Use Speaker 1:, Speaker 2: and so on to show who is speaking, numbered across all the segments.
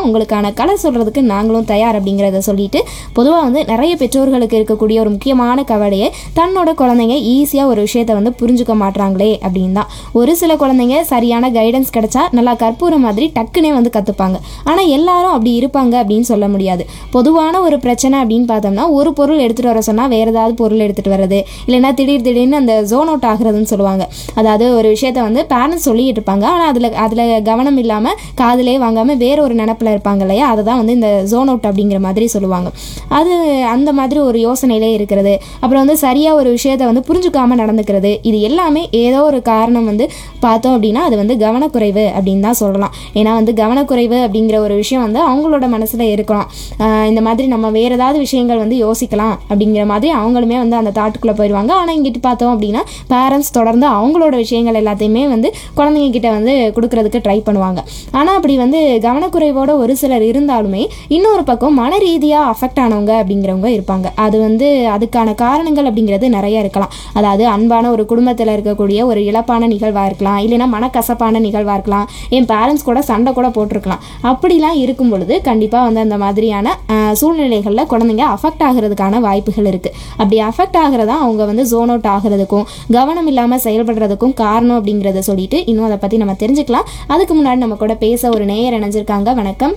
Speaker 1: உங்களுக்கான கலர் சொல்கிறதுக்கு நாங்களும் தயார் அப்படிங்கிறத சொல்லிட்டு பொதுவாக வந்து நிறைய பெற்றோர்களுக்கு இருக்கக்கூடிய ஒரு முக்கியமான கவலையை தன்னோட குழந்தைங்க ஈஸியாக ஒரு விஷயத்தை வந்து புரிஞ்சுக்க மாட்றாங்களே அப்படின்னு தான் ஒரு சில குழந்தைங்க சரியான கைடன்ஸ் கிடைச்சா நல்லா கற்பூரம் மாதிரி டக்குனே வந்து கற்றுப்பாங்க ஆனால் எல்லாரும் அப்படி இருப்பாங்க அப்படின்னு சொல்ல முடியாது பொதுவான ஒரு பிரச்சனை அப்படின்னு பார்த்தோம்னா ஒரு பொருள் எடுத்துகிட்டு வர சொன்னால் வேறு ஏதாவது பொருள் எடுத்துகிட்டு வர்றது இல்லைன்னா திடீர் திடீர்னு அந்த ஜோன் அவுட் ஆகுறதுன்னு சொல்லுவாங்க அதாவது ஒரு விஷயத்த வந்து பேரண்ட்ஸ் சொல்லிட்டு இருப்பாங்க ஆனால் அதில் அதில் கவனம் இல்லாமல் காதிலே வாங்காமல் வேற ஒரு நினப்பில் இருப்பாங்க இல்லையா அதை தான் வந்து இந்த ஜோன் அவுட் அப்படிங்கிற மாதிரி சொல்லுவாங்க அது அந்த மாதிரி ஒரு யோசனையிலே இருக்கிறது அப்புறம் வந்து சரியாக ஒரு விஷயத்தை வந்து புரிஞ்சுக்காம நடந்துக்கிறது இது எல்லாமே ஏதோ ஒரு காரணம் வந்து பார்த்தோம் அப்படின்னா அது வந்து கவனக்குறைவு அப்படின்னு தான் சொல்லலாம் ஏன்னா வந்து கவனக்குறைவு அப்படிங்கிற ஒரு விஷயம் வந்து அவங்களோட மனசில் இருக்கலாம் ஆஹ் இந்த மாதிரி நம்ம வேறு ஏதாவது விஷயங்கள் வந்து யோசிக்கலாம் அப்படிங்கிற மாதிரி அவங்களுமே வந்து அந்த தாட்டுக்குள்ளே போயிடுவாங்க ஆனால் இங்கிட்டு பார்த்தோம் அப்படின்னா பேரண்ட்ஸ் தொடர்ந்து அவங்களோட விஷயங்கள் எல்லாத்தையுமே வந்து குழந்தைங்க கிட்ட வந்து கொடுக்கறதுக்கு ட்ரை பண்ணுவாங்க ஆனால் அப்படி வந்து கவனக்குறைவோட ஒரு சிலர் இருந்தாலுமே இன்னொரு பக்கம் மன ரீதியாக அஃபெக்ட் ஆனவங்க அப்படிங்கிறவங்க இருப்பாங்க அது வந்து அதுக்கான காரணங்கள் அப்படிங்கிறது நிறைய இருக்கலாம் அதாவது அன்பான ஒரு குடும்பத்தில் இருக்கக்கூடிய ஒரு இழப்பான நிகழ்வாக இருக்கலாம் இல்லைன்னா மனக்கசப்பான நிகழ்வாக இருக்கலாம் என் பேரண்ட்ஸ் கூட சண்டை கூட போட்டிருக்கலாம் அப்படிலாம் இருக்கும் பொழுது கண்டிப்பாக வந்து அந்த மாதிரியான ஆஹ், சூழ்நிலைகளில் குழந்தைங்க அஃபெக்ட் ஆகிறதுக்கான வாய்ப்புகள் இருக்குது அப்படி அஃபெக்ட் ஆகிறதா அவங்க வந்து ஜோன் அவுட் ஆகிறதுக்கும் கவனம் இல்லாமல் செயல்படுறதுக்கும் காரணம் அப்படிங்கிறத சொல்லிட்டு இன்னும் அதை பற்றி நம்ம தெரிஞ்சுக்கலாம் அதுக்கு முன்னாடி நம்ம கூட பேச ஒரு நேயர் இணைஞ்சிருக்காங்க வணக்கம்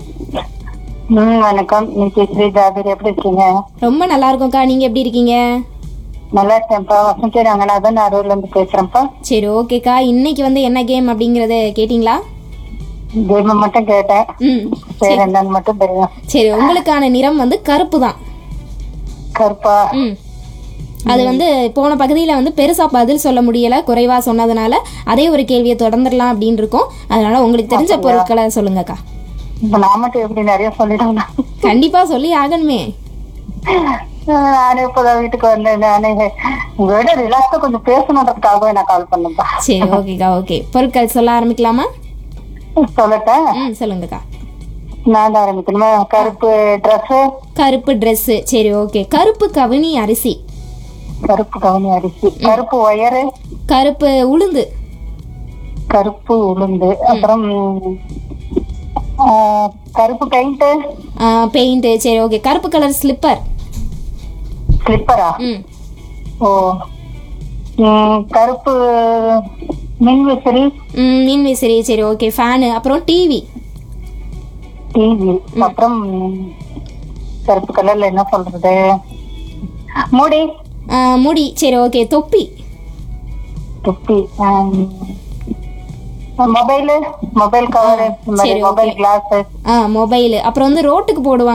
Speaker 2: ம் வணக்கம் இன்னைக்கு ஸ்ரீ ஜாபீர் எப்படி இருக்கீங்க
Speaker 1: ரொம்ப நல்லா இருக்கோம்க்கா நீங்கள் எப்படி இருக்கீங்க
Speaker 2: நல்லா இருக்கேன்ப்பா வசந்தி ரங்கநாதன் அரூர்ல இருந்து பேசுறேன்ப்பா
Speaker 1: சரி ஓகேக்கா இன்னைக்கு வந்து என்ன கேம் அப்படிங்கிறத கேட்டிங்களா
Speaker 2: கேம் மட்டும் கேட்டேன்
Speaker 1: ம்
Speaker 2: சரி என்னன்னு மட்டும் தெரியும்
Speaker 1: சரி உங்களுக்கான நிறம் வந்து கருப்பு தான்
Speaker 2: கருப்பா
Speaker 1: ம் அது வந்து போன பகுதியில் வந்து பெருசாக பதில் சொல்ல முடியலை குறைவாக சொன்னதுனால அதே ஒரு கேள்வியை தொடர்ந்துடலாம் அப்படின்னு இருக்கோம் அதனால உங்களுக்கு தெரிஞ்ச பொருட்களை சொல்லுங்கக்கா
Speaker 2: இப்ப நான் மட்டும் எப்படி நிறைய சொல்லிடுவேன்
Speaker 1: கண்டிப்பாக சொல்லி ஆகணுமே
Speaker 2: நானே இப்பதான் வீட்டுக்கு வந்தேன் நானே உங்களோட ரிலாக்ஸா கொஞ்சம் பேசணுன்றதுக்காகவே நான் கால் பண்ணேன்ப்பா
Speaker 1: சரி ஓகேக்கா ஓகே பொருட்கள் சொல்ல ஆரம்பிக்கலாமா
Speaker 2: சொல்லட்டேன்
Speaker 1: ம் சொல்லுங்கக்கா
Speaker 2: நான் தான் ஆரம்பிக்கணுமா கருப்பு ட்ரெஸ்
Speaker 1: கருப்பு ட்ரெஸ்ஸு சரி ஓகே கருப்பு கவினி அரிசி
Speaker 2: கருப்பு கவுனி அரிசி கருப்பு ஒயரு
Speaker 1: கருப்பு உளுந்து
Speaker 2: கருப்பு உளுந்து அப்புறம் ஆ, கருப்பு பெயிண்ட்
Speaker 1: பெயிண்ட்டு சரி ஓகே கருப்பு கலர் ஸ்லிப்பர்
Speaker 2: ஸ்லிப்பரா
Speaker 1: ம்
Speaker 2: ஓ ம், கருப்பு மின்விசிறி
Speaker 1: ம், மின்விசிறி சரி ஓகே ஃபேனு அப்புறம் டிவி
Speaker 2: டிவி அப்புறம் கருப்பு கலர்ல என்ன சொல்றது முடி
Speaker 1: முடி சரி ஓகே தொப்பி
Speaker 2: தொப்பி மொபைலு மொபைல் கவர்
Speaker 1: சரி,
Speaker 2: மொபைல் கிளாஸ்
Speaker 1: ஆ மொபைலு அப்புறம் வந்து ரோட்டுக்கு போடுவாங்க